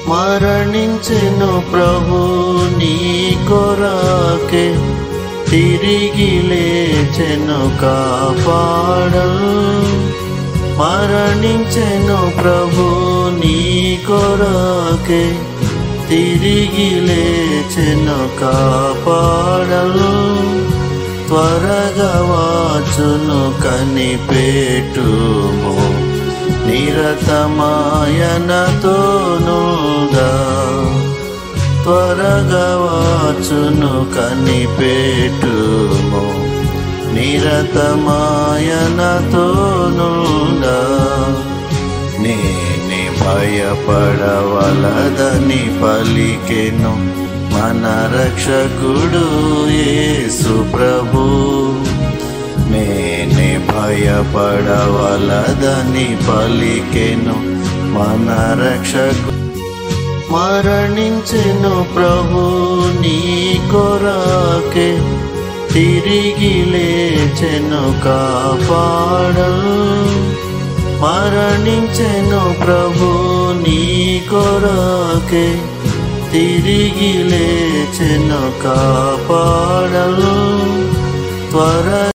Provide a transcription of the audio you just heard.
మరణించెను ప్రభు నీ కొరాకే తిరిగి లేచెను కాపాడను మరణించెను ప్రభు నీ కొరాకే తిరిగి లేచెను కాపాడను త్వరగా వాచును కనిపెట్టుము నిరతమాయనతోనుగా త్వరగా వాచును కనిపెట్టుము నిరతమాయనతోనుగా నేనే భయపడవలదని పలికెను మన రక్షకుడు యేసు ప్రభు నేనే భయపడవలదని పలికెను మన రక్షకు మరణించెను ప్రభు నీ కొరాకే తిరిగి లేచెను కాపాడను మరణించెను ప్రభు నీ కొరాకే తిరిగి లేచెను కాపాడను త్వర